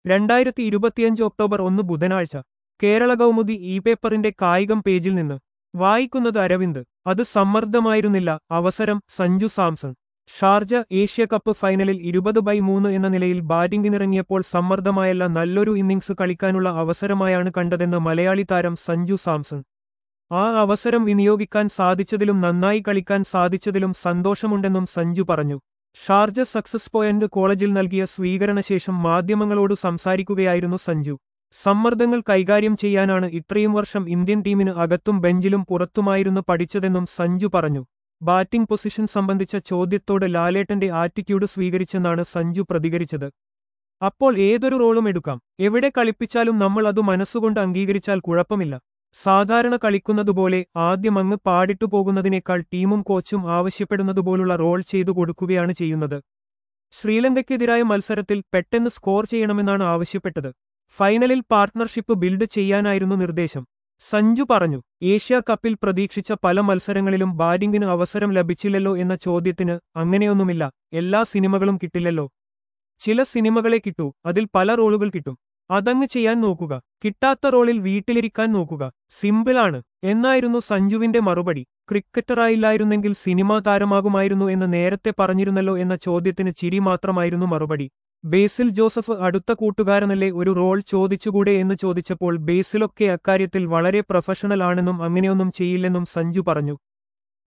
രണ്ടായിരത്തി ഇരുപത്തിയഞ്ച് ഒക്ടോബർ ഒന്ന് ബുധനാഴ്ച കേരള കൗമുദി ഇ പേപ്പറിന്റെ കായികം പേജിൽ നിന്ന് വായിക്കുന്നത് അരവിന്ദ് അത് സമ്മർദ്ദമായിരുന്നില്ല അവസരം Sanju Samson Sharjah Asia Cup ഫൈനലിൽ ഇരുപത് ബൈ മൂന്ന് എന്ന നിലയിൽ ബാറ്റിംഗിനിറങ്ങിയപ്പോൾ സമ്മർദ്ദമായല്ല നല്ലൊരു ഇന്നിംഗ്സ് കളിക്കാനുള്ള അവസരമായാണ് കണ്ടതെന്ന് മലയാളി താരം സഞ്ജു സാംസൺ ആ അവസരം വിനിയോഗിക്കാൻ സാധിച്ചതിലും നന്നായി കളിക്കാൻ സാധിച്ചതിലും സന്തോഷമുണ്ടെന്നും സഞ്ജു പറഞ്ഞു ഷാർജ സക്സസ് പോയിന്റ് കോളേജിൽ നൽകിയ സ്വീകരണശേഷം മാധ്യമങ്ങളോട് സംസാരിക്കുകയായിരുന്നു സഞ്ജു സമ്മർദ്ദങ്ങൾ കൈകാര്യം ചെയ്യാനാണ് ഇത്രയും വർഷം ഇന്ത്യൻ ടീമിന് അകത്തും ബെഞ്ചിലും പുറത്തുമായിരുന്നു പഠിച്ചതെന്നും സഞ്ജു പറഞ്ഞു ബാറ്റിംഗ് പൊസിഷൻ സംബന്ധിച്ച ചോദ്യത്തോട് ലാലേട്ടന്റെ ആറ്റിറ്റ്യൂഡ് സ്വീകരിച്ചെന്നാണ് സഞ്ജു പ്രതികരിച്ചത് അപ്പോൾ ഏതൊരു റോളും എടുക്കാം എവിടെ കളിപ്പിച്ചാലും നമ്മൾ അത് മനസ്സുകൊണ്ട് അംഗീകരിച്ചാൽ കുഴപ്പമില്ല സാധാരണ കളിക്കുന്നതുപോലെ ആദ്യം അങ്ങ് പാടിട്ടു പോകുന്നതിനേക്കാൾ ടീമും കോച്ചും ആവശ്യപ്പെടുന്നതുപോലുള്ള റോൾ ചെയ്തു കൊടുക്കുകയാണ് ചെയ്യുന്നത് ശ്രീലങ്കയ്ക്കെതിരായ മത്സരത്തിൽ പെട്ടെന്ന് സ്കോർ ചെയ്യണമെന്നാണ് ആവശ്യപ്പെട്ടത് ഫൈനലിൽ പാർട്ട്ണർഷിപ്പ് ബിൽഡ് ചെയ്യാനായിരുന്നു നിർദ്ദേശം സഞ്ജു പറഞ്ഞു ഏഷ്യ കപ്പിൽ പ്രതീക്ഷിച്ച പല മത്സരങ്ങളിലും ബാറ്റിംഗിന് അവസരം ലഭിച്ചില്ലല്ലോ എന്ന ചോദ്യത്തിന് അങ്ങനെയൊന്നുമില്ല എല്ലാ സിനിമകളും കിട്ടില്ലല്ലോ ചില സിനിമകളെ കിട്ടൂ അതിൽ പല റോളുകൾ കിട്ടും അതങ്ങ് ചെയ്യാൻ നോക്കുക കിട്ടാത്ത റോളിൽ വീട്ടിലിരിക്കാൻ നോക്കുക സിമ്പിളാണ് എന്നായിരുന്നു സഞ്ജുവിന്റെ മറുപടി ക്രിക്കറ്ററായില്ലായിരുന്നെങ്കിൽ സിനിമാ താരമാകുമായിരുന്നു എന്ന് നേരത്തെ പറഞ്ഞിരുന്നല്ലോ എന്ന ചോദ്യത്തിന് ചിരി മാത്രമായിരുന്നു മറുപടി ബേസിൽ ജോസഫ് അടുത്ത കൂട്ടുകാരനല്ലേ ഒരു റോൾ ചോദിച്ചുകൂടെ എന്ന് ചോദിച്ചപ്പോൾ ബേസിലൊക്കെ അക്കാര്യത്തിൽ വളരെ പ്രൊഫഷണൽ ആണെന്നും അങ്ങനെയൊന്നും ചെയ്യില്ലെന്നും സഞ്ജു പറഞ്ഞു